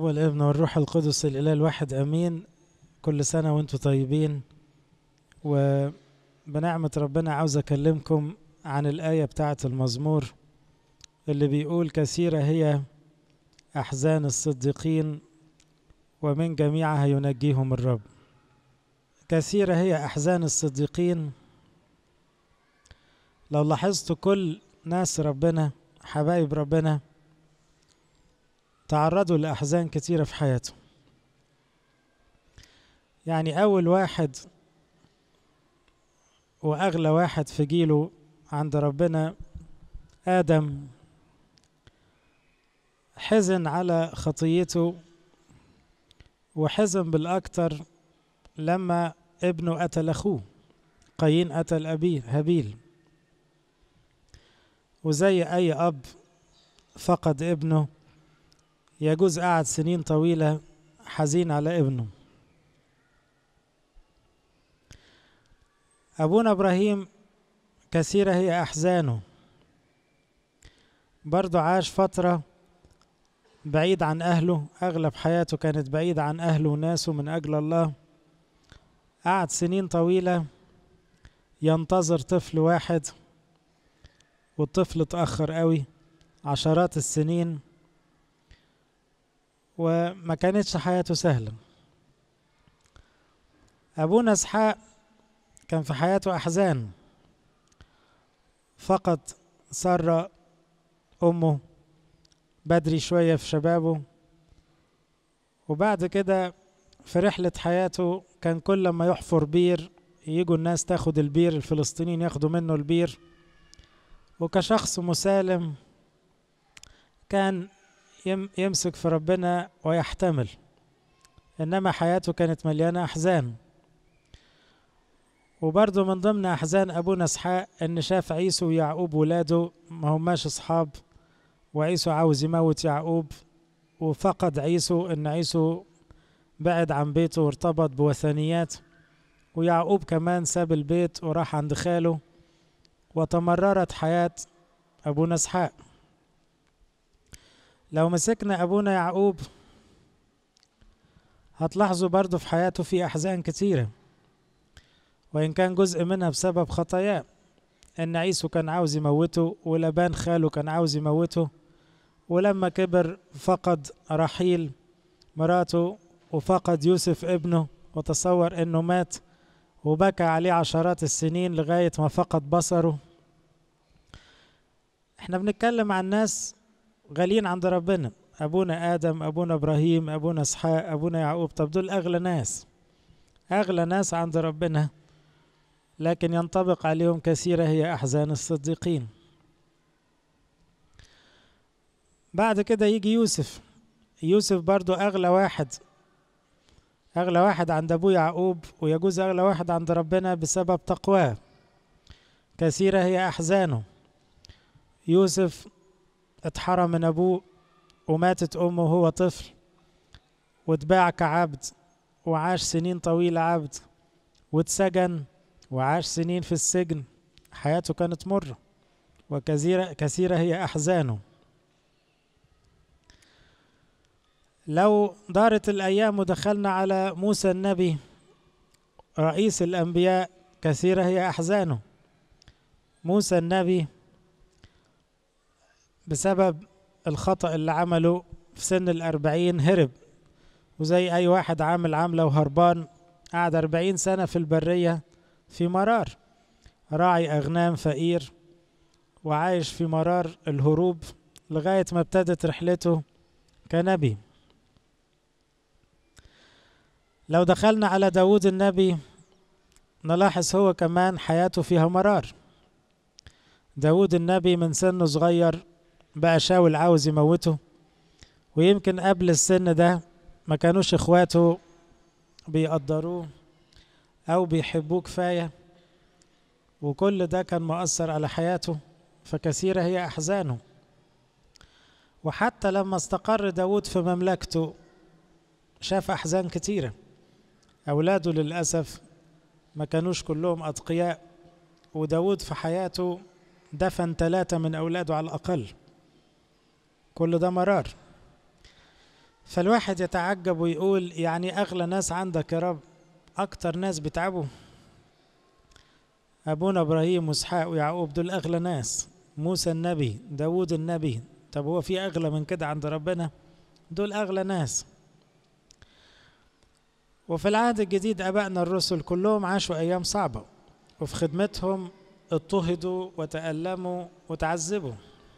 والابن والروح القدس الإله الواحد أمين كل سنة وانتم طيبين وبنعمة ربنا عاوز أكلمكم عن الآية بتاعة المزمور اللي بيقول كثيرة هي أحزان الصديقين ومن جميعها ينجيهم الرب كثيرة هي أحزان الصديقين لو لاحظتوا كل ناس ربنا حبايب ربنا تعرضوا لأحزان كتيرة في حياتهم يعني أول واحد وأغلى واحد في جيله عند ربنا آدم حزن على خطيته وحزن بالأكتر لما ابنه قتل أخوه قايين قتل أبيه هابيل وزي أي أب فقد ابنه يجوز قعد سنين طويلة حزين على ابنه أبونا إبراهيم كثيرة هي أحزانه برضه عاش فترة بعيد عن أهله أغلب حياته كانت بعيدة عن أهله وناسه من أجل الله قعد سنين طويلة ينتظر طفل واحد والطفل اتأخر قوي عشرات السنين وما كانتش حياته سهلة أبونا إسحاق كان في حياته أحزان فقد سر أمه بدري شوية في شبابه وبعد كده في رحلة حياته كان كل ما يحفر بير يجوا الناس تاخد البير الفلسطينيين ياخدوا منه البير وكشخص مسالم كان يمسك في ربنا ويحتمل إنما حياته كانت مليانة أحزان وبرضه من ضمن أحزان أبونا إسحاق إن شاف عيسو ويعقوب ولاده ما هماش أصحاب وعيسو عاوز يموت يعقوب وفقد عيسو إن عيسو بعد عن بيته وارتبط بوثنيات ويعقوب كمان ساب البيت وراح عند خاله وتمررت حياة أبونا إسحاق لو مسكنا أبونا يعقوب هتلاحظوا برضه في حياته في أحزان كتيرة وإن كان جزء منها بسبب خطاياه إن عيسو كان عاوز يموته ولبان خاله كان عاوز يموته ولما كبر فقد رحيل مراته وفقد يوسف ابنه وتصور إنه مات وبكى عليه عشرات السنين لغاية ما فقد بصره احنا بنتكلم عن ناس غاليين عند ربنا أبونا آدم أبونا إبراهيم أبونا إسحاق أبونا يعقوب طب دول أغلى ناس أغلى ناس عند ربنا لكن ينطبق عليهم كثيرة هي أحزان الصديقين بعد كده يجي يوسف يوسف برضو أغلى واحد أغلى واحد عند أبوه يعقوب ويجوز أغلى واحد عند ربنا بسبب تقواه كثيرة هي أحزانه يوسف اتحرم من أبوه وماتت أمه وهو طفل واتباع كعبد وعاش سنين طويلة عبد واتسجن وعاش سنين في السجن حياته كانت مرة وكثيرة كثيرة هي أحزانه لو دارت الأيام ودخلنا على موسى النبي رئيس الأنبياء كثيرة هي أحزانه موسى النبي بسبب الخطأ اللي عمله في سن الأربعين هرب وزي أي واحد عامل عاملة وهربان قعد أربعين سنة في البرية في مرار راعي أغنام فقير وعايش في مرار الهروب لغاية ما ابتدت رحلته كنبي لو دخلنا على داود النبي نلاحظ هو كمان حياته فيها مرار داود النبي من سنه صغير بقى شاول عاوز يموته ويمكن قبل السن ده ما كانوش اخواته بيقدروه او بيحبوه كفايه وكل ده كان مؤثر على حياته فكثيره هي احزانه وحتى لما استقر داود في مملكته شاف احزان كتيره اولاده للاسف ما كانوش كلهم اتقياء وداود في حياته دفن ثلاثة من أولاده على الأقل كل ده مرار فالواحد يتعجب ويقول يعني أغلى ناس عندك يا رب أكتر ناس بيتعبوا أبونا إبراهيم وإسحاق ويعقوب دول أغلى ناس موسى النبي داود النبي طب هو في أغلى من كده عند ربنا دول أغلى ناس وفي العهد الجديد أبائنا الرسل كلهم عاشوا أيام صعبة وفي خدمتهم اضطهدوا وتألموا وتعذبوا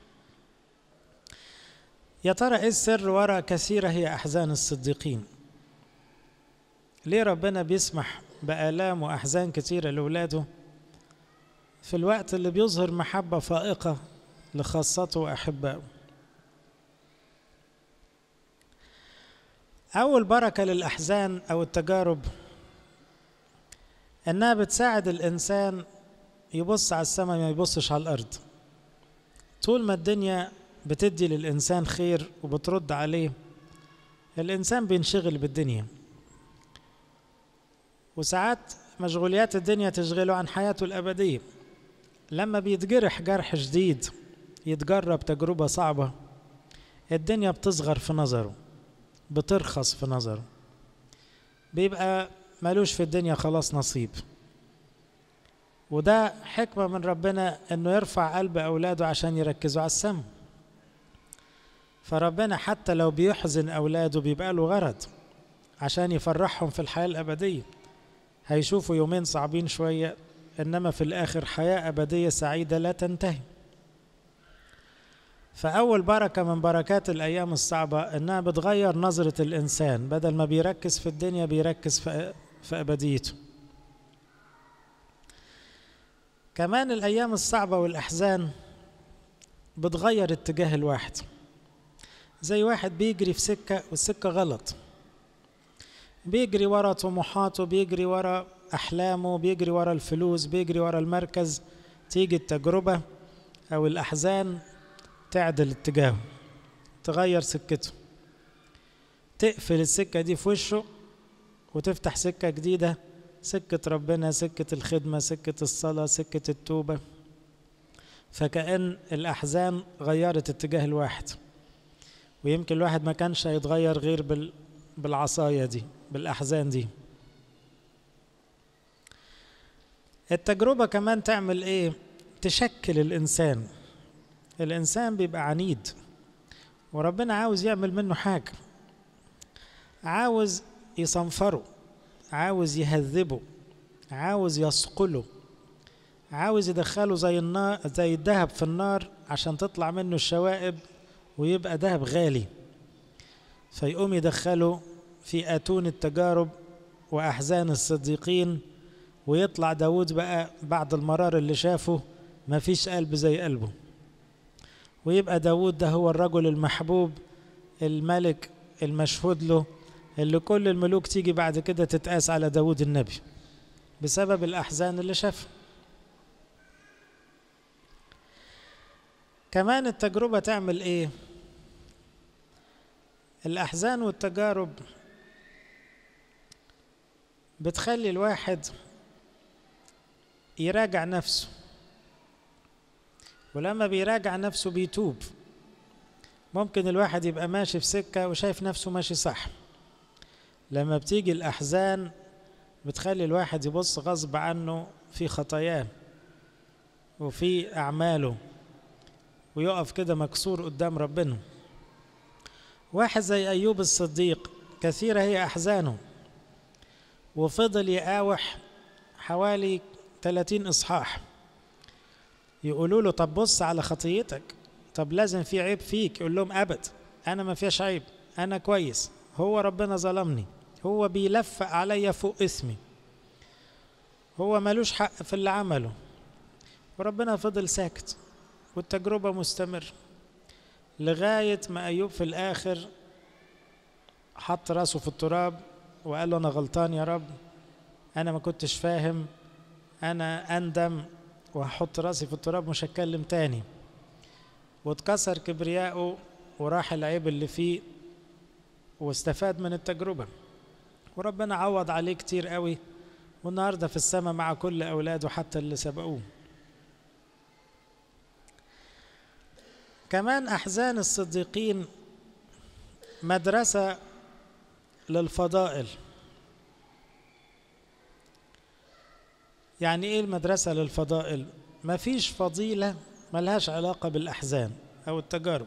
يا ترى ايه السر ورا كثيرة هي أحزان الصديقين ليه ربنا بيسمح بآلام وأحزان كثيرة لأولاده في الوقت اللي بيظهر محبة فائقة لخاصته وأحبائه أول بركة للأحزان أو التجارب إنها بتساعد الإنسان يبص على السماء ما يبصش على الأرض طول ما الدنيا بتدي للإنسان خير وبترد عليه الإنسان بينشغل بالدنيا وساعات مشغوليات الدنيا تشغله عن حياته الأبدية لما بيتجرح جرح شديد يتجرب تجربة صعبة الدنيا بتصغر في نظره بترخص في نظره بيبقى ملوش في الدنيا خلاص نصيب وده حكمة من ربنا انه يرفع قلب اولاده عشان يركزوا على السم فربنا حتى لو بيحزن اولاده بيبقى له غرض عشان يفرحهم في الحياة الابدية هيشوفوا يومين صعبين شوية انما في الاخر حياة ابدية سعيدة لا تنتهي فأول بركة من بركات الأيام الصعبة إنها بتغير نظرة الإنسان بدل ما بيركز في الدنيا بيركز في, في أبديته كمان الأيام الصعبة والأحزان بتغير اتجاه الواحد زي واحد بيجري في سكة والسكة غلط بيجري ورا طموحاته بيجري ورا أحلامه بيجري ورا الفلوس بيجري ورا المركز تيجي التجربة أو الأحزان تعدل اتجاهه تغير سكته تقفل السكة دي في وشه وتفتح سكة جديدة سكة ربنا سكة الخدمة سكة الصلاة سكة التوبة فكأن الأحزان غيرت اتجاه الواحد ويمكن الواحد ما كانش هيتغير غير بال بالعصاية دي بالأحزان دي التجربة كمان تعمل ايه تشكل الإنسان الإنسان بيبقى عنيد وربنا عاوز يعمل منه حاجة عاوز يصنفره عاوز يهذبه عاوز يصقله عاوز يدخله زي النار زي الذهب في النار عشان تطلع منه الشوائب ويبقى ذهب غالي فيقوم يدخله في أتون التجارب وأحزان الصديقين ويطلع داود بقى بعد المرار اللي شافه مفيش قلب زي قلبه ويبقى داود ده هو الرجل المحبوب الملك المشهود له اللي كل الملوك تيجي بعد كده تتقاس على داود النبي بسبب الأحزان اللي شافها كمان التجربة تعمل ايه الأحزان والتجارب بتخلي الواحد يراجع نفسه ولما بيراجع نفسه بيتوب ممكن الواحد يبقى ماشي في سكة وشايف نفسه ماشي صح لما بتيجي الأحزان بتخلي الواحد يبص غصب عنه في خطاياه وفي أعماله ويقف كده مكسور قدام ربنا واحد زي أيوب الصديق كثيرة هي أحزانه وفضل يقاوح حوالي 30 إصحاح يقولوا له طب بص على خطيتك طب لازم في عيب فيك يقول لهم أبد أنا ما فيش عيب أنا كويس هو ربنا ظلمني هو بيلفق عليا فوق اسمي هو ملوش حق في اللي عمله وربنا فضل ساكت والتجربة مستمر لغاية ما أيوب في الآخر حط راسه في التراب وقال له أنا غلطان يا رب أنا ما كنتش فاهم أنا أندم وهحط راسي في التراب مش هتكلم تاني واتكسر كبرياءه وراح العيب اللي فيه واستفاد من التجربة وربنا عوض عليه كتير قوي والنهارده في السماء مع كل أولاده حتى اللي سبقوه كمان أحزان الصديقين مدرسة للفضائل يعني ايه المدرسة للفضائل مفيش فضيلة ملهاش علاقة بالأحزان أو التجارب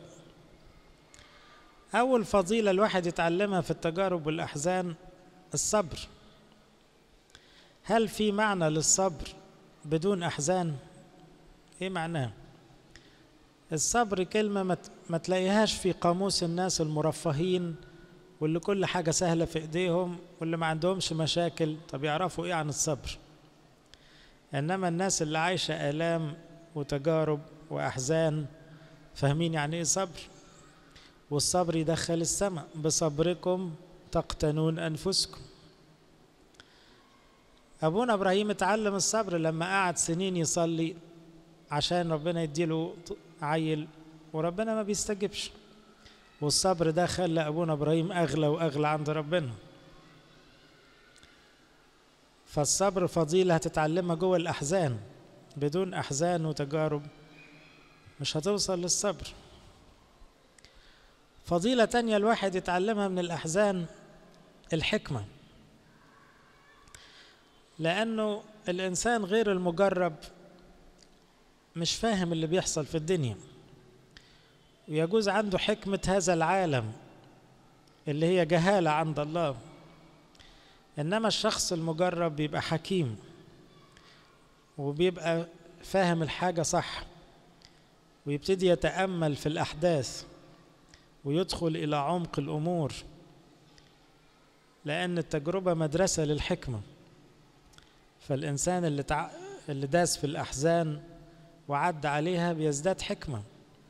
أول فضيلة الواحد يتعلمها في التجارب والأحزان الصبر هل في معنى للصبر بدون أحزان؟ إيه معناه؟ الصبر كلمة ما تلاقيهاش في قاموس الناس المرفهين واللي كل حاجة سهلة في إيديهم واللي ما عندهمش مشاكل طب يعرفوا إيه عن الصبر إنما الناس اللي عايشة آلام وتجارب وأحزان فاهمين يعني إيه صبر والصبر يدخل السماء بصبركم تقتنون أنفسكم أبونا إبراهيم اتعلم الصبر لما قعد سنين يصلي عشان ربنا يديله عيل وربنا ما بيستجبش والصبر ده خلى أبونا إبراهيم أغلى وأغلى عند ربنا فالصبر فضيلة هتتعلمها جوه الأحزان بدون أحزان وتجارب مش هتوصل للصبر فضيلة تانية الواحد يتعلمها من الأحزان الحكمة لأنه الإنسان غير المجرب مش فاهم اللي بيحصل في الدنيا ويجوز عنده حكمة هذا العالم اللي هي جهالة عند الله إنما الشخص المجرب بيبقى حكيم وبيبقى فاهم الحاجة صح ويبتدي يتأمل في الأحداث ويدخل إلى عمق الأمور لأن التجربة مدرسة للحكمة فالإنسان اللي, تع... اللي داس في الأحزان وعد عليها بيزداد حكمة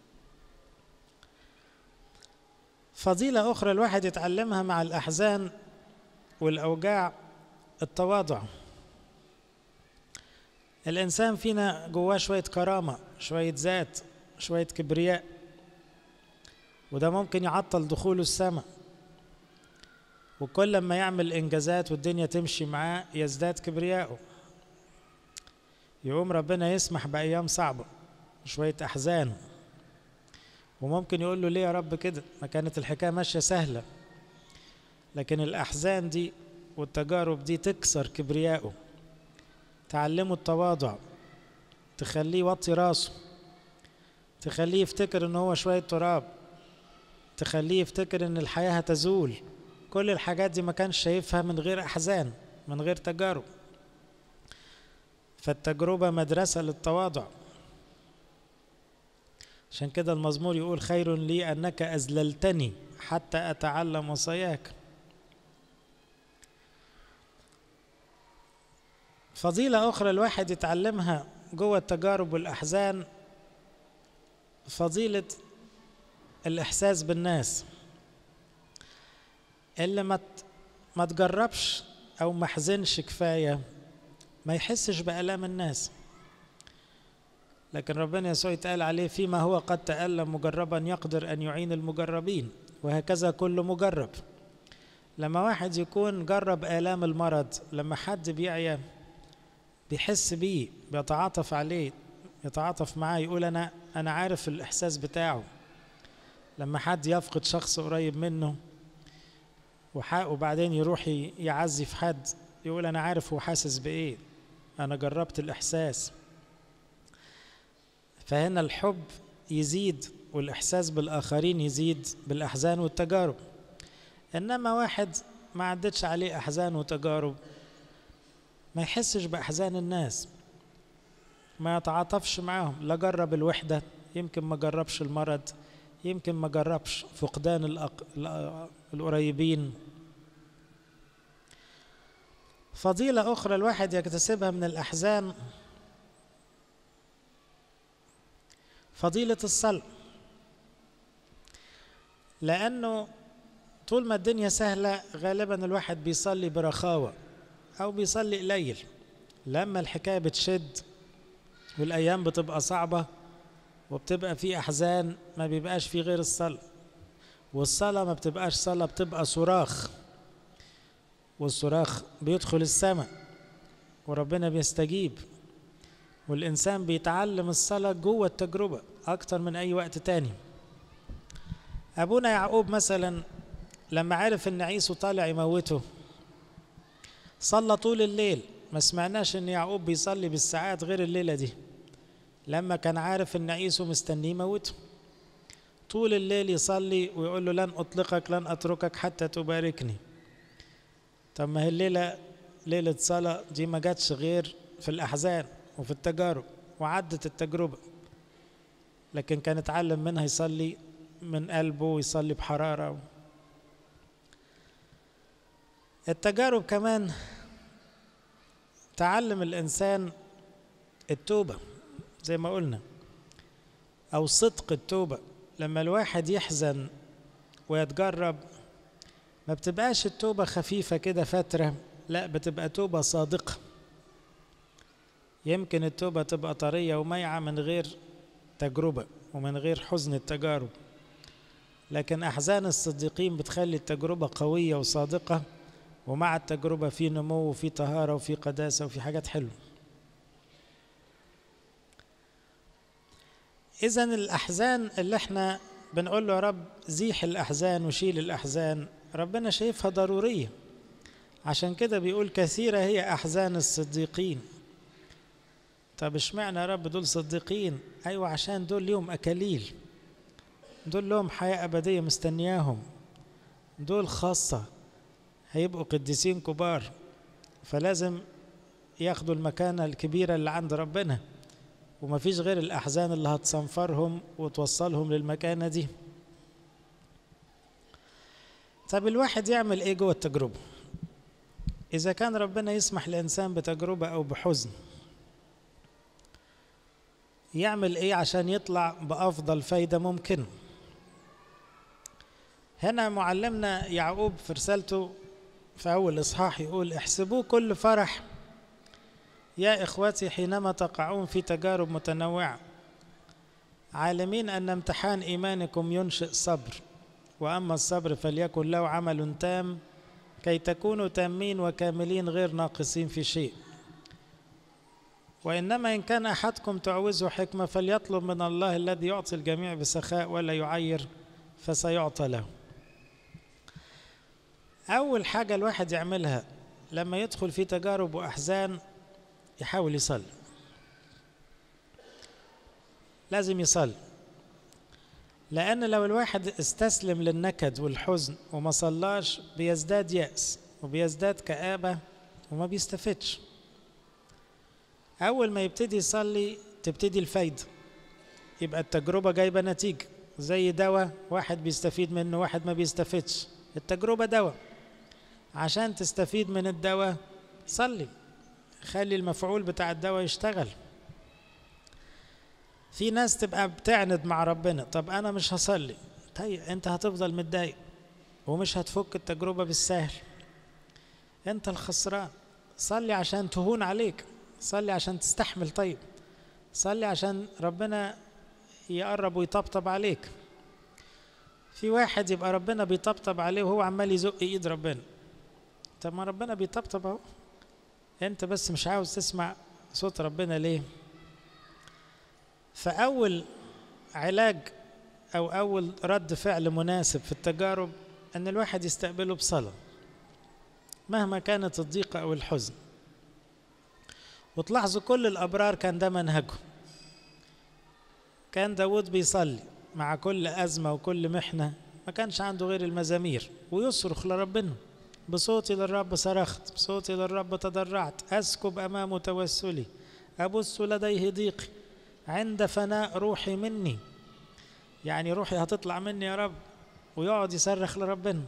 فضيلة أخرى الواحد يتعلمها مع الأحزان والأوجاع التواضع الإنسان فينا جواه شوية كرامة شوية ذات شوية كبرياء وده ممكن يعطل دخوله السماء وكل ما يعمل إنجازات والدنيا تمشي معاه يزداد كبرياءه يقوم ربنا يسمح بأيام صعبة شوية أحزان وممكن يقول له ليه يا رب كده ما كانت الحكاية ماشية سهلة لكن الأحزان دي والتجارب دي تكسر كبرياءه تعلمه التواضع تخليه يوطي راسه تخليه يفتكر ان هو شوية تراب تخليه يفتكر ان الحياة هتزول كل الحاجات دي ما كانش شايفها من غير أحزان من غير تجارب فالتجربة مدرسة للتواضع عشان كده المزمور يقول خير لي أنك أذللتني حتى أتعلم وصاياك فضيلة أخرى الواحد يتعلمها جوه التجارب والأحزان فضيلة الإحساس بالناس اللي ما ما تجربش أو ما حزنش كفاية ما يحسش بآلام الناس لكن ربنا يسوع يتقال عليه فيما هو قد تألم مجربا يقدر أن يعين المجربين وهكذا كل مجرب لما واحد يكون جرب آلام المرض لما حد بيعيا بيحس بيه بيتعاطف عليه يتعاطف معاه يقول أنا أنا عارف الإحساس بتاعه لما حد يفقد شخص قريب منه وبعدين يروح يعزي في حد يقول أنا عارف هو حاسس بإيه أنا جربت الإحساس فهنا الحب يزيد والإحساس بالآخرين يزيد بالأحزان والتجارب إنما واحد ما عدتش عليه أحزان وتجارب ما يحسش بأحزان الناس ما يتعاطفش معاهم لا جرب الوحدة يمكن ما جربش المرض يمكن ما جربش فقدان الأق... القريبين فضيلة أخرى الواحد يكتسبها من الأحزان فضيلة الصلاة لأنه طول ما الدنيا سهلة غالبا الواحد بيصلي برخاوة أو بيصلي قليل لما الحكاية بتشد والأيام بتبقى صعبة وبتبقى في أحزان ما بيبقاش في غير الصلاة والصلاة ما بتبقاش صلاة بتبقى صراخ والصراخ بيدخل السماء وربنا بيستجيب والإنسان بيتعلم الصلاة جوه التجربة أكتر من أي وقت تاني أبونا يعقوب مثلا لما عرف ان عيسو طالع يموته صلى طول الليل ما سمعناش ان يعقوب بيصلي بالساعات غير الليلة دي لما كان عارف ان عيسو مستنيه يموته طول الليل يصلي ويقول له لن اطلقك لن اتركك حتى تباركني طب ما هي الليلة ليلة صلاة دي ما جاتش غير في الأحزان وفي التجارب وعدت التجربة لكن كان اتعلم منها يصلي من قلبه ويصلي بحرارة التجارب كمان تعلم الإنسان التوبة زي ما قلنا أو صدق التوبة لما الواحد يحزن ويتجرب ما بتبقاش التوبة خفيفة كده فترة لا بتبقى توبة صادقة يمكن التوبة تبقى طرية وميعة من غير تجربة ومن غير حزن التجارب لكن أحزان الصديقين بتخلي التجربة قوية وصادقة ومع التجربة في نمو وفي طهارة وفي قداسة وفي حاجات حلوة إذا الأحزان اللي احنا بنقول له يا رب زيح الأحزان وشيل الأحزان ربنا شايفها ضرورية عشان كده بيقول كثيرة هي أحزان الصديقين طب اشمعنى يا رب دول صديقين أيوة عشان دول ليهم أكاليل دول لهم حياة أبدية مستنياهم دول خاصة هيبقوا قديسين كبار فلازم ياخدوا المكانة الكبيرة اللي عند ربنا ومفيش غير الأحزان اللي هتصنفرهم وتوصلهم للمكانة دي طب الواحد يعمل ايه جوه التجربة إذا كان ربنا يسمح لإنسان بتجربة أو بحزن يعمل ايه عشان يطلع بأفضل فايدة ممكن هنا معلمنا يعقوب في رسالته في أول إصحاح يقول احسبوه كل فرح يا إخوتي حينما تقعون في تجارب متنوعة عالمين أن امتحان إيمانكم ينشئ صبر وأما الصبر فليكن له عمل تام كي تكونوا تامين وكاملين غير ناقصين في شيء وإنما إن كان أحدكم تعوزه حكمة فليطلب من الله الذي يعطي الجميع بسخاء ولا يعير فسيعطى له أول حاجة الواحد يعملها لما يدخل في تجارب وأحزان يحاول يصلي لازم يصلي لأن لو الواحد استسلم للنكد والحزن وما صلاش بيزداد يأس وبيزداد كآبة وما بيستفدش أول ما يبتدي يصلي تبتدي الفايدة يبقى التجربة جايبة نتيجة زي دواء واحد بيستفيد منه واحد ما بيستفدش التجربة دواء عشان تستفيد من الدواء صلي خلي المفعول بتاع الدواء يشتغل في ناس تبقى بتعند مع ربنا طب انا مش هصلي طيب انت هتفضل متضايق ومش هتفك التجربة بالسهل انت الخسران صلي عشان تهون عليك صلي عشان تستحمل طيب صلي عشان ربنا يقرب ويطبطب عليك في واحد يبقى ربنا بيطبطب عليه وهو عمال يزق ايد ربنا طب ما ربنا بيطبطب اهو انت بس مش عاوز تسمع صوت ربنا ليه فاول علاج او اول رد فعل مناسب في التجارب ان الواحد يستقبله بصلاه مهما كانت الضيقه او الحزن وتلاحظوا كل الابرار كان ده منهجه كان داود بيصلي مع كل أزمة وكل محنة ما كانش عنده غير المزامير ويصرخ لربنا بصوتي للرب صرخت بصوتي للرب تضرعت أسكب أمامه توسلي أبث لديه ضيقي عند فناء روحي مني يعني روحي هتطلع مني يا رب ويقعد يصرخ لربنا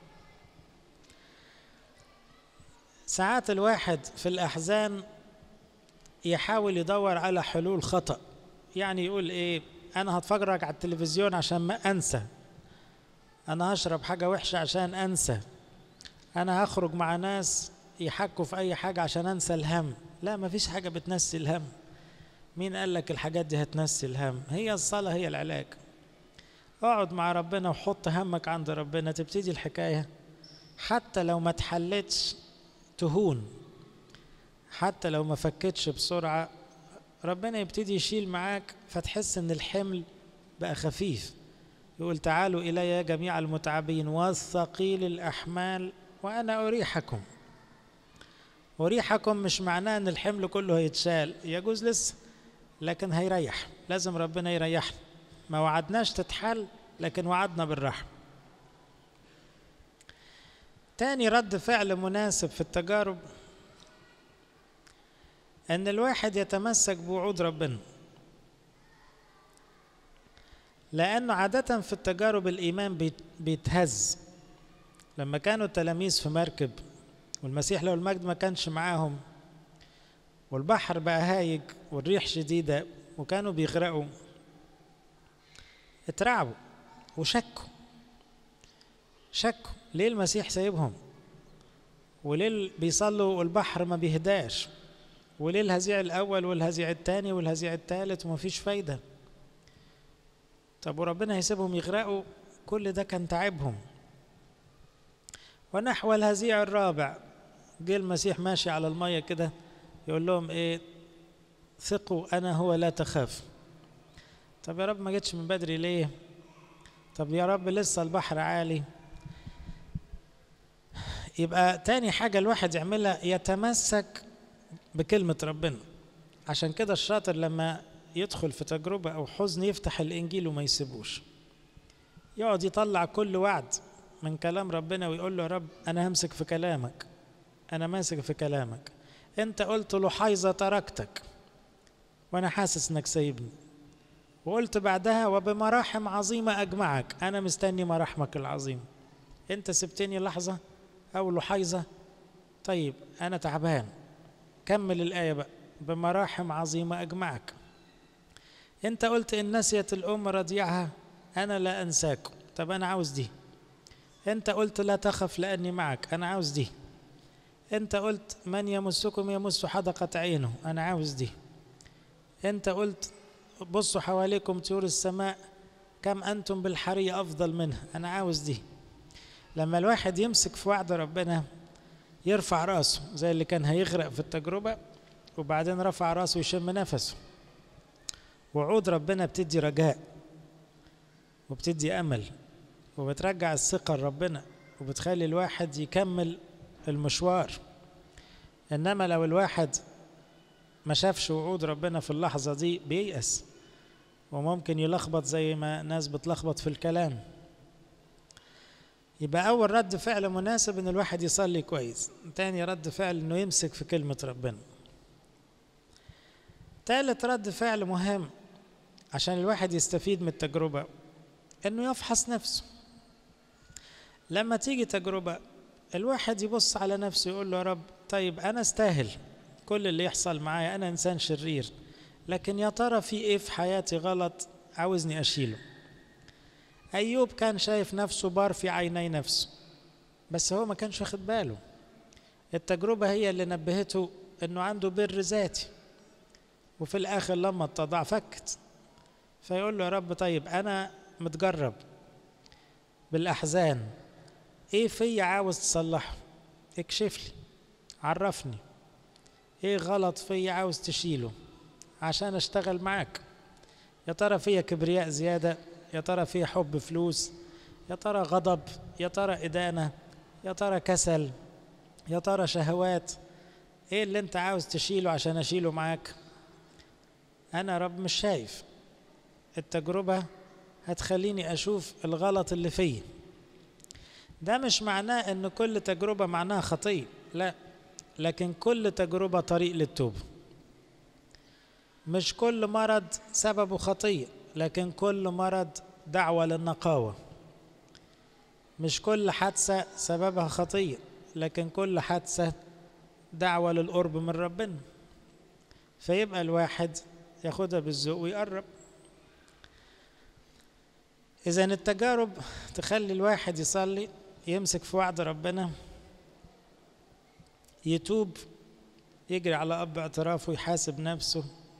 ساعات الواحد في الأحزان يحاول يدور على حلول خطأ يعني يقول إيه أنا هتفرج على التلفزيون عشان ما أنسى أنا هشرب حاجة وحشة عشان أنسى أنا هخرج مع ناس يحكوا في أي حاجة عشان أنسى الهم لا مفيش حاجة بتنسي الهم مين قال لك الحاجات دي هتنسي الهم هي الصلاة هي العلاج اقعد مع ربنا وحط همك عند ربنا تبتدي الحكاية حتى لو ما اتحلتش تهون حتى لو ما فكتش بسرعة ربنا يبتدي يشيل معاك فتحس ان الحمل بقى خفيف يقول تعالوا إلي يا جميع المتعبين والثقيل الأحمال وأنا أريحكم أريحكم مش معناه أن الحمل كله هيتشال يجوز لسه لكن هيريح لازم ربنا يريحنا ما وعدناش تتحل لكن وعدنا بالراحة تاني رد فعل مناسب في التجارب أن الواحد يتمسك بوعود ربنا لأنه عادة في التجارب الإيمان بيتهز لما كانوا التلاميذ في مركب والمسيح له المجد ما كانش معاهم والبحر بقى هايج والريح شديدة وكانوا بيغرقوا اترعبوا وشكوا شكوا ليه المسيح سايبهم وليه بيصلوا والبحر ما بيهداش وليه الهزيع الأول والهزيع الثاني والهزيع الثالث ومفيش فايدة طب وربنا هيسيبهم يغرقوا كل ده كان تعبهم ونحو الهزيع الرابع جه المسيح ماشي على المية كده يقول لهم ايه ثقوا انا هو لا تخاف طب يا رب ما جيتش من بدري ليه طب يا رب لسه البحر عالي يبقى تاني حاجة الواحد يعملها يتمسك بكلمة ربنا عشان كده الشاطر لما يدخل في تجربة أو حزن يفتح الإنجيل وما يسيبوش يقعد يطلع كل وعد من كلام ربنا ويقول له يا رب أنا همسك في كلامك أنا ماسك في كلامك أنت قلت لحيظة تركتك وأنا حاسس إنك سايبني وقلت بعدها وبمراحم عظيمة أجمعك أنا مستني مراحمك العظيمة أنت سبتني لحظة أو لحيظة طيب أنا تعبان كمل الآية بقى بمراحم عظيمة أجمعك أنت قلت إن نسيت الأم رضيعها أنا لا أنساكم طب أنا عاوز دي أنت قلت لا تخف لأني معك أنا عاوز دي أنت قلت من يمسكم يمس حدقة عينه أنا عاوز دي أنت قلت بصوا حواليكم طيور السماء كم أنتم بالحرية أفضل منها أنا عاوز دي لما الواحد يمسك في وعد ربنا يرفع راسه زي اللي كان هيغرق في التجربة وبعدين رفع راسه يشم نفسه وعود ربنا بتدي رجاء وبتدي أمل وبترجع الثقة لربنا وبتخلي الواحد يكمل المشوار إنما لو الواحد ما شافش وعود ربنا في اللحظة دي بييأس وممكن يلخبط زي ما ناس بتلخبط في الكلام يبقى أول رد فعل مناسب إن الواحد يصلي كويس تاني رد فعل إنه يمسك في كلمة ربنا تالت رد فعل مهم عشان الواحد يستفيد من التجربة إنه يفحص نفسه لما تيجي تجربة الواحد يبص على نفسه يقول له يا رب طيب أنا استاهل كل اللي يحصل معايا أنا إنسان شرير لكن يا ترى في إيه في حياتي غلط عاوزني أشيله أيوب كان شايف نفسه بار في عيني نفسه بس هو ما كانش واخد باله التجربة هي اللي نبهته إنه عنده بر ذاتي وفي الآخر لما اتضع فكت فيقول له يا رب طيب أنا متجرب بالأحزان إيه فيا عاوز تصلحه اكشف لي عرفني إيه غلط فيا عاوز تشيله عشان أشتغل معاك يا ترى فيا كبرياء زيادة يا ترى فيا حب فلوس يا ترى غضب يا ترى إدانة يا ترى كسل يا ترى شهوات ايه اللي انت عاوز تشيله عشان اشيله معاك انا رب مش شايف التجربة هتخليني اشوف الغلط اللي فيه ده مش معناه ان كل تجربة معناها خطية لا لكن كل تجربة طريق للتوبة مش كل مرض سببه خطية لكن كل مرض دعوة للنقاوة مش كل حادثة سببها خطية لكن كل حادثة دعوة للقرب من ربنا فيبقى الواحد ياخدها بالذوق ويقرب إذا التجارب تخلي الواحد يصلي يمسك في وعد ربنا يتوب يجري على أب اعترافه ويحاسب نفسه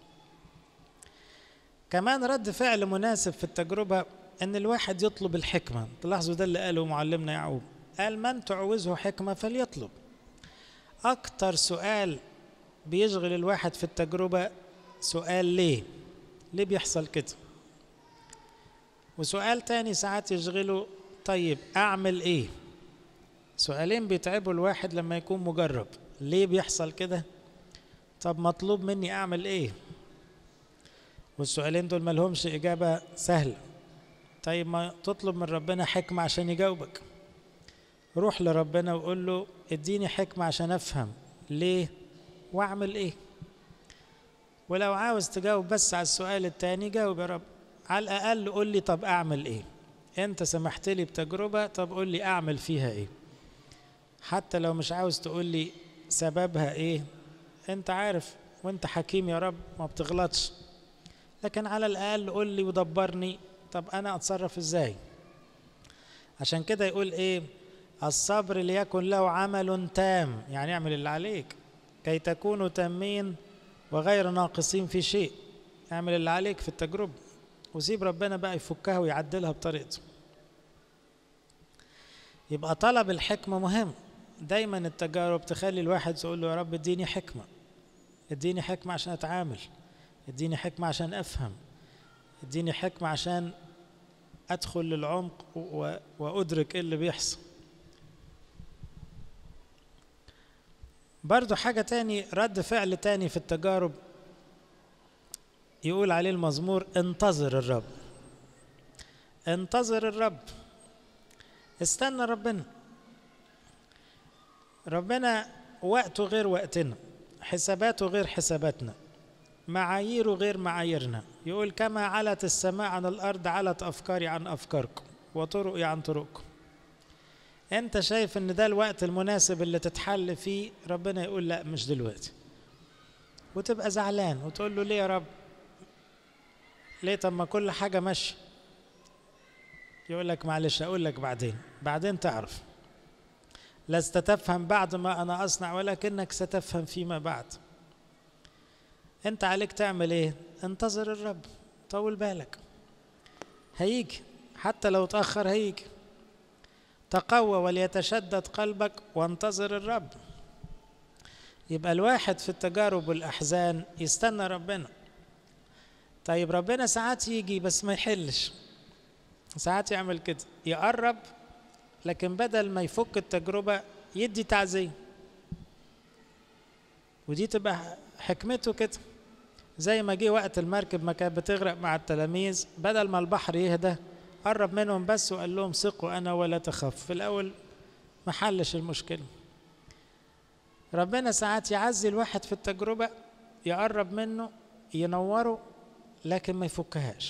كمان رد فعل مناسب في التجربة أن الواحد يطلب الحكمة تلاحظوا ده اللي قاله معلمنا يعقوب قال من تعوزه حكمة فليطلب أكتر سؤال بيشغل الواحد في التجربة سؤال ليه ليه بيحصل كده وسؤال تاني ساعات يشغله طيب اعمل ايه سؤالين بيتعبوا الواحد لما يكون مجرب ليه بيحصل كده طب مطلوب مني اعمل ايه والسؤالين دول ملهمش اجابة سهلة طيب ما تطلب من ربنا حكمة عشان يجاوبك روح لربنا وقول له اديني حكمة عشان افهم ليه واعمل ايه ولو عاوز تجاوب بس على السؤال التاني جاوب يا رب على الاقل قول لي طب اعمل ايه انت سمحت لي بتجربة طب قول لي اعمل فيها ايه حتى لو مش عاوز تقول لي سببها ايه انت عارف وانت حكيم يا رب ما بتغلطش لكن على الاقل قول لي ودبرني طب انا اتصرف ازاي عشان كده يقول ايه الصبر ليكن له عمل تام يعني اعمل اللي عليك كي تكونوا تامين وغير ناقصين في شيء اعمل اللي عليك في التجربة وسيب ربنا بقى يفكها ويعدلها بطريقته يبقى طلب الحكمة مهم دايما التجارب تخلي الواحد يقول له يا رب اديني حكمة اديني حكمة عشان اتعامل اديني حكمة عشان افهم اديني حكمة عشان ادخل للعمق وادرك ايه اللي بيحصل برضو حاجة تاني رد فعل تاني في التجارب يقول عليه المزمور انتظر الرب انتظر الرب استنى ربنا ربنا وقته غير وقتنا حساباته غير حساباتنا معاييره غير معاييرنا يقول كما علت السماء عن الأرض علت أفكاري عن أفكاركم وطرقي عن طرقكم انت شايف ان ده الوقت المناسب اللي تتحل فيه ربنا يقول لا مش دلوقتي وتبقى زعلان وتقول له ليه يا رب ليه طب ما كل حاجة ماشية يقول لك معلش أقول لك بعدين بعدين تعرف لست تفهم بعد ما أنا أصنع ولكنك ستفهم فيما بعد أنت عليك تعمل إيه انتظر الرب طول بالك هيجي حتى لو تأخر هيجي تقوى وليتشدد قلبك وانتظر الرب يبقى الواحد في التجارب والأحزان يستنى ربنا طيب ربنا ساعات يجي بس ما يحلش ساعات يعمل كده يقرب لكن بدل ما يفك التجربة يدي تعزية ودي تبقى حكمته كده زي ما جه وقت المركب ما كانت بتغرق مع التلاميذ بدل ما البحر يهدى قرب منهم بس وقال لهم ثقوا انا ولا تخاف في الاول ما حلش المشكله ربنا ساعات يعزي الواحد في التجربه يقرب منه ينوره لكن ما يفكهاش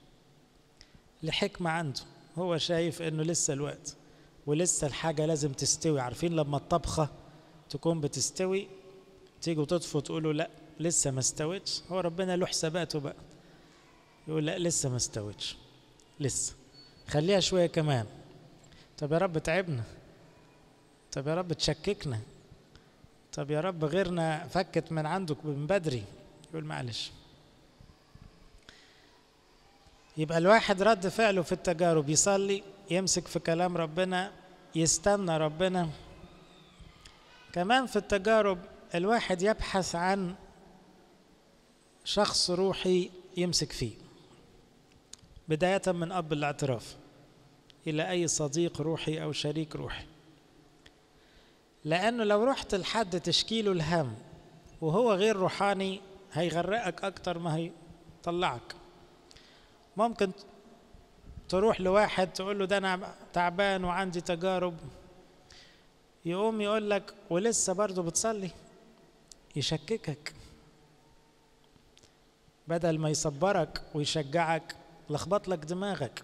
لحكمة عنده هو شايف انه لسه الوقت ولسه الحاجة لازم تستوي عارفين لما الطبخة تكون بتستوي تيجوا تطفوا تقولوا لا لسه ما استوتش هو ربنا له حساباته بقى يقول لا لسه ما استوتش لسه خليها شوية كمان طب يا رب تعبنا طب يا رب تشككنا طب يا رب غيرنا فكت من عندك من بدري يقول معلش يبقى الواحد رد فعله في التجارب يصلي يمسك في كلام ربنا يستنى ربنا كمان في التجارب الواحد يبحث عن شخص روحي يمسك فيه بداية من أب الاعتراف إلى أي صديق روحي أو شريك روحي لأنه لو رحت لحد تشكيله الهم وهو غير روحاني هيغرقك أكتر ما هيطلعك ممكن تروح لواحد تقول له ده أنا تعبان وعندي تجارب يقوم يقول لك ولسه برضه بتصلي يشككك بدل ما يصبرك ويشجعك لخبط لك دماغك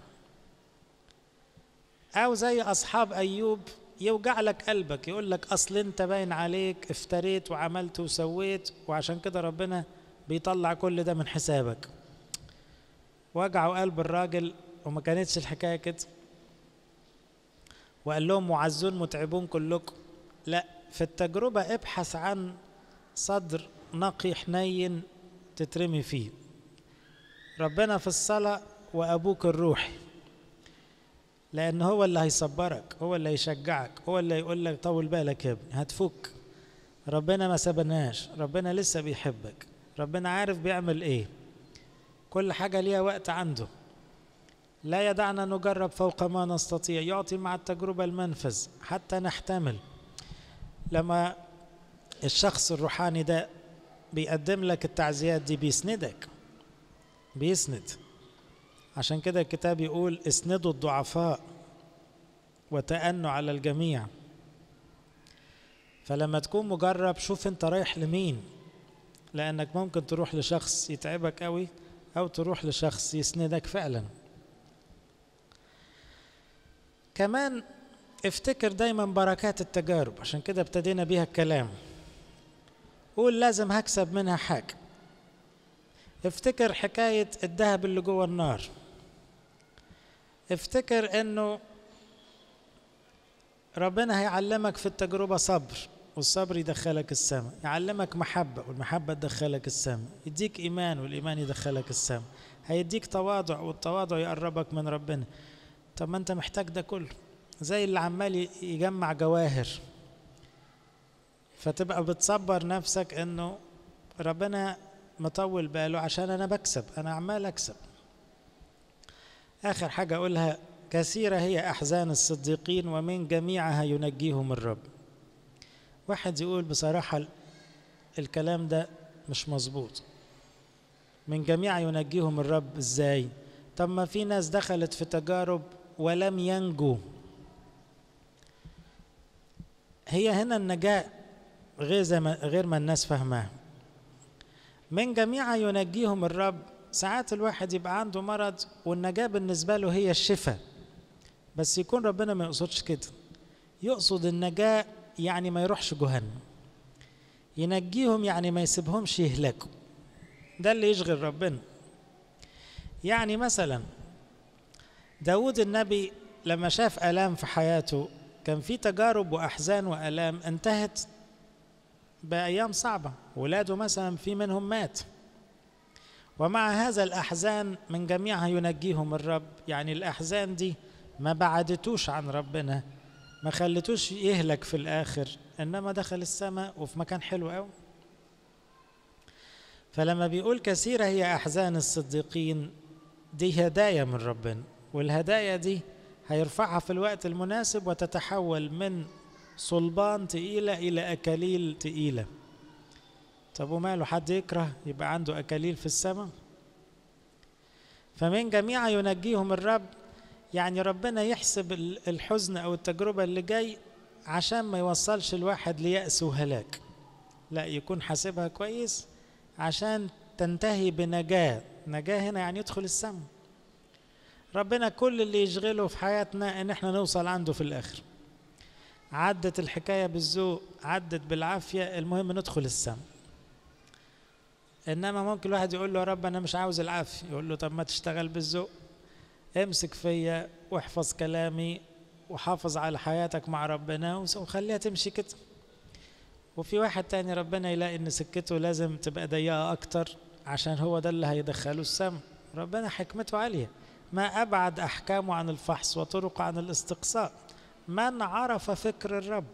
او زي اصحاب ايوب يوجع لك قلبك يقول لك اصل انت باين عليك افتريت وعملت وسويت وعشان كده ربنا بيطلع كل ده من حسابك وجعوا قلب الراجل وما كانتش الحكايه كده وقال لهم معزون متعبون كلكم لا في التجربه ابحث عن صدر نقي حنين تترمي فيه ربنا في الصلاه وابوك الروحي لان هو اللي هيصبرك هو اللي هيشجعك هو اللي يقول لك طول بالك يا ابني هتفك ربنا ما سبناش ربنا لسه بيحبك ربنا عارف بيعمل ايه كل حاجه ليها وقت عنده لا يدعنا نجرب فوق ما نستطيع يعطي مع التجربة المنفذ حتى نحتمل لما الشخص الروحاني ده بيقدم لك التعزيات دي بيسندك بيسند عشان كده الكتاب يقول اسندوا الضعفاء وتأنوا على الجميع فلما تكون مجرب شوف انت رايح لمين لانك ممكن تروح لشخص يتعبك قوي او تروح لشخص يسندك فعلا كمان افتكر دايما بركات التجارب عشان كده ابتدينا بيها الكلام قول لازم هكسب منها حاجة افتكر حكاية الذهب اللي جوه النار افتكر انه ربنا هيعلمك في التجربة صبر والصبر يدخلك السماء يعلمك محبة والمحبة تدخلك السماء يديك إيمان والإيمان يدخلك السماء هيديك تواضع والتواضع يقربك من ربنا طب ما أنت محتاج ده كله زي اللي عمال يجمع جواهر فتبقى بتصبر نفسك انه ربنا مطول باله عشان انا بكسب انا عمال اكسب اخر حاجه اقولها كثيره هي احزان الصديقين ومن جميعها ينجيهم الرب واحد يقول بصراحه الكلام ده مش مظبوط من جميع ينجيهم الرب ازاي طب ما في ناس دخلت في تجارب ولم ينجوا هي هنا النجاة غير زي ما غير ما الناس فاهماها من جميع ينجيهم الرب ساعات الواحد يبقى عنده مرض والنجاة بالنسبة له هي الشفاء بس يكون ربنا ما يقصدش كده يقصد النجاة يعني ما يروحش جهنم ينجيهم يعني ما يسيبهمش يهلكوا ده اللي يشغل ربنا يعني مثلا داود النبي لما شاف آلام في حياته كان في تجارب وأحزان وآلام انتهت بأيام صعبة ولاده مثلا في منهم مات ومع هذا الأحزان من جميعها ينجيهم الرب يعني الأحزان دي ما بعدتوش عن ربنا ما خلتوش يهلك في الآخر إنما دخل السماء وفي مكان حلو قوي فلما بيقول كثيرة هي أحزان الصديقين دي هدايا من ربنا والهدايا دي هيرفعها في الوقت المناسب وتتحول من صلبان تقيلة إلى أكاليل تقيلة طب وماله حد يكره يبقى عنده أكاليل في السماء فمن جميع ينجيهم الرب يعني ربنا يحسب الحزن أو التجربة اللي جاي عشان ما يوصلش الواحد ليأس وهلاك لا يكون حاسبها كويس عشان تنتهي بنجاة نجاة هنا يعني يدخل السماء ربنا كل اللي يشغله في حياتنا ان احنا نوصل عنده في الاخر عدت الحكاية بالذوق عدت بالعافية المهم ندخل السماء انما ممكن الواحد يقول له يا رب انا مش عاوز العافية يقول له طب ما تشتغل بالذوق امسك فيا واحفظ كلامي وحافظ على حياتك مع ربنا وخليها تمشي كده وفي واحد تاني ربنا يلاقي ان سكته لازم تبقى ضيقة اكتر عشان هو ده اللي هيدخله السماء ربنا حكمته عالية ما أبعد أحكامه عن الفحص وطرق عن الاستقصاء من عرف فكر الرب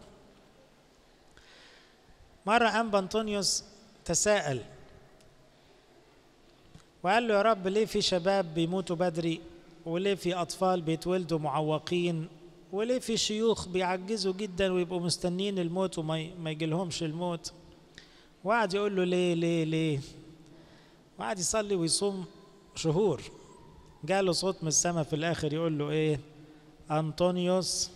مرة أنبا أنطونيوس تساءل وقال له يا رب ليه في شباب بيموتوا بدري وليه في أطفال بيتولدوا معوقين وليه في شيوخ بيعجزوا جدا ويبقوا مستنين الموت وما ما يجيلهمش الموت وقعد يقول له ليه ليه ليه وقعد يصلي ويصوم شهور جاله صوت من السماء في الاخر يقول له ايه انطونيوس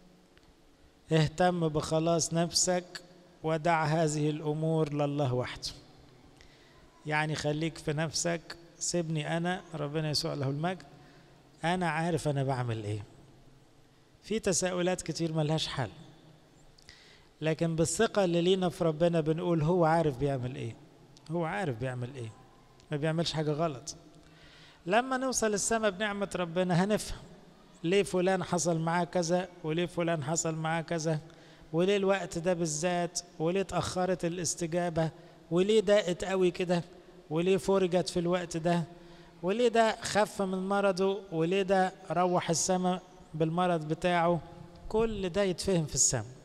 اهتم بخلاص نفسك ودع هذه الامور لله وحده يعني خليك في نفسك سيبني انا ربنا يسوع له المجد انا عارف انا بعمل ايه في تساؤلات كتير ملهاش حل لكن بالثقة اللي لينا في ربنا بنقول هو عارف بيعمل ايه هو عارف بيعمل ايه ما بيعملش حاجة غلط لما نوصل السماء بنعمة ربنا هنفهم ليه فلان حصل معاه كذا وليه فلان حصل معاه كذا وليه الوقت ده بالذات وليه اتأخرت الاستجابة وليه ضاقت قوي كده وليه فرجت في الوقت ده وليه ده خف من مرضه وليه ده روح السماء بالمرض بتاعه كل ده يتفهم في السماء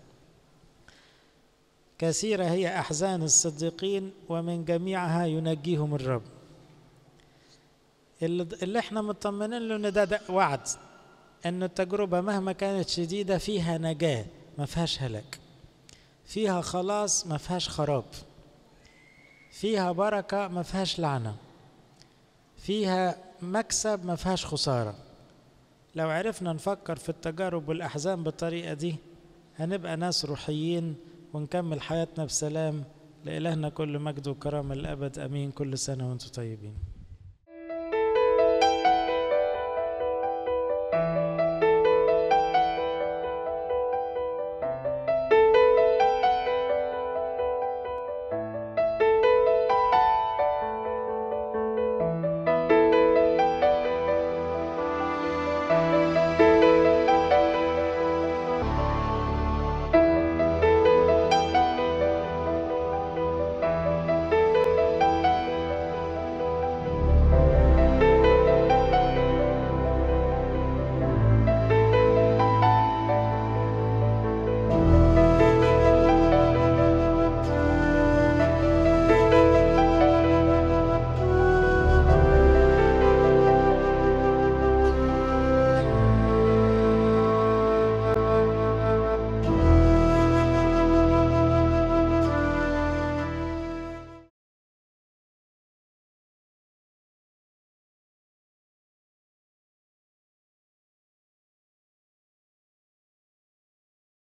كثيرة هي أحزان الصديقين ومن جميعها ينجيهم الرب اللي, اللي احنا مطمنين له ان ده, ده وعد ان التجربة مهما كانت شديدة فيها نجاة ما فيهاش هلاك فيها خلاص ما فيهاش خراب فيها بركة ما فيهاش لعنة فيها مكسب ما فيهاش خسارة لو عرفنا نفكر في التجارب والأحزان بالطريقة دي هنبقى ناس روحيين ونكمل حياتنا بسلام لإلهنا كل مجد وكرامة الأبد أمين كل سنة وأنتم طيبين